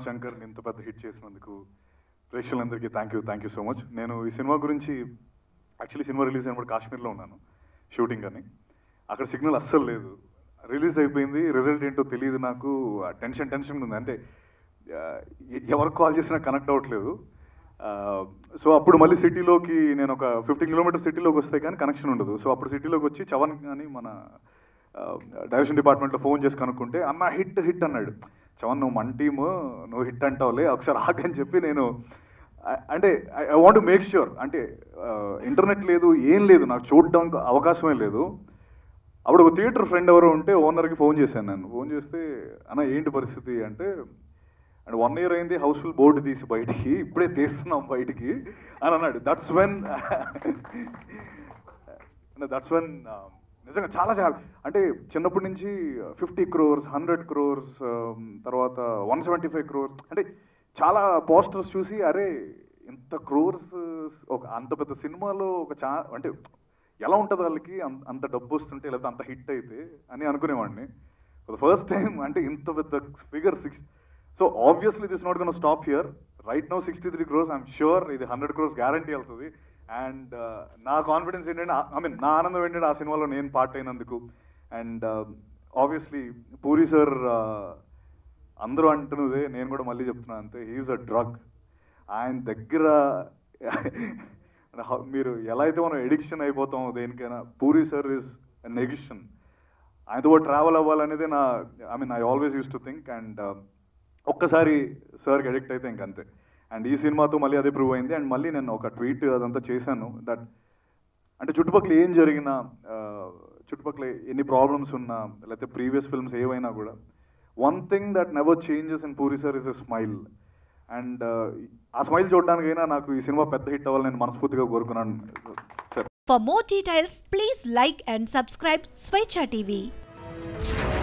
శంకర్ ఇంత పెద్ద హిట్ చేసినందుకు ప్రేక్షకులందరికీ thank you thank you so much నేను ఈ సినిమా గురించి యాక్చువల్లీ సినిమా రిలీజ్ అయినప్పుడు కాశ్మీర్లో ఉన్నాను షూటింగ్ అని అక్కడ సిగ్నల్ అస్సలు లేదు రిలీజ్ అయిపోయింది రిజల్ట్ ఏంటో తెలియదు నాకు టెన్షన్ టెన్షన్ ఉంది అంటే ఆ, ఎ- ఎవరికి కాల్ చేసినా కనెక్ట్ అవ్వట్లేదు సో అప్పుడు మళ్ళీ సిటీలోకి నేను ఒక ఫిఫ్టీన్ కిలోమీటర్ సిటీలోకి వస్తే కానీ కనెక్షన్ ఉండదు సో అప్పుడు సిటీలోకి వచ్చి చవన్ అని మన డైరెక్షన్ డిపార్ట్మెంట్లో ఫోన్ చేసి కనుక్కుంటే అన్న హిట్ హిట్ అన్నాడు చవన్ నువ్వు మన టీమ్ నువ్వు హిట్ అంటావులే ఒకసారి ఆగని చెప్పి నేను ఆ- అంటే ఐ వాంట్ మేక్ ష్యూర్ అంటే ఇంటర్నెట్ లేదు ఏం లేదు నాకు చూడడానికి అవకాశమే లేదు అప్పుడు ఒక థియేటర్ ఫ్రెండ్ ఎవరో ఉంటే ఓనర్కి ఫోన్ చేశాను నేను ఫోన్ చేస్తే అన్న ఏంటి పరిస్థితి అంటే అండ్ వన్ ఇయర్ అయింది హౌస్ఫుల్ బోర్డు తీసి బయటికి ఇప్పుడే తీస్తున్నాం బయటికి అని అన్నాడు దట్స్ వెన్ దట్స్ వెన్ నిజంగా చాలా చాలా అంటే చిన్నప్పటి నుంచి ఫిఫ్టీ క్రోర్స్ హండ్రెడ్ క్రోర్స్ తర్వాత వన్ సెవెంటీ ఫైవ్ క్రోర్స్ అంటే చాలా పోస్టర్స్ చూసి అరే ఇంత క్రోర్స్ ఒక అంత పెద్ద సినిమాలో ఒక చా అంటే ఎలా ఉంటుంది వాళ్ళకి అంత అంత డబ్బు వస్తుంటే లేకపోతే అంత హిట్ అయితే అని అనుకునేవాడిని ఫర్ ద ఫస్ట్ టైం అంటే ఇంత పెద్ద figure six so obviously this not gonna stop here right no sixty three crores I'm sure ఇది హండ్రెడ్ క్రోర్స్ గ్యారంటీ వెళ్తుంది అండ్ నా కాన్ఫిడెన్స్ ఏంటంటే ఐ మీన్ నా ఆనందం ఏంటంటే ఆ సినిమాలో నేను పార్ట్ అయినందుకు అండ్ ఆబ్వియస్లీ పూరి సార్ అందరూ అంటున్నదే నేను కూడా మళ్ళీ చెప్తున్నాను అంతే హీఈస్ అ డ్రగ్ ఆయన దగ్గర హ- మీరు ఎలా అయితే మనం ఎడిక్షన్ అయిపోతామో దేనికైనా Puri sir is an addiction ఆయనతో పాటు ట్రావెల్ అవ్వాలనేది నా I mean I always used to think and ఒక్కసారి సార్కి అడిక్ట్ అయితే ఇంకంతే అండ్ ఈ సినిమాతో మళ్ళీ అదే ప్రూవ్ అయింది అండ్ మళ్ళీ నేను ఒక ట్వీట్ అదంతా చేశాను దట్ అంటే చుట్టుపక్కల ఏం జరిగినా ఆ, చుట్టుపక్కల ఎన్ని ప్రాబ్లమ్స్ ఉన్నా లేకపోతే ప్రీవియస్ ఫిల్మ్స్ ఏవైనా కూడా one thing that never changes in Puri sir is a smile and ఆ స్మైల్ చూడడానికైనా నాకు ఈ సినిమా పెద్ద హిట్ అవ్వాలని నేను మనస్ఫూర్తిగా కోరుకున్నాను sir For more details, please like and subscribe Swechha TV.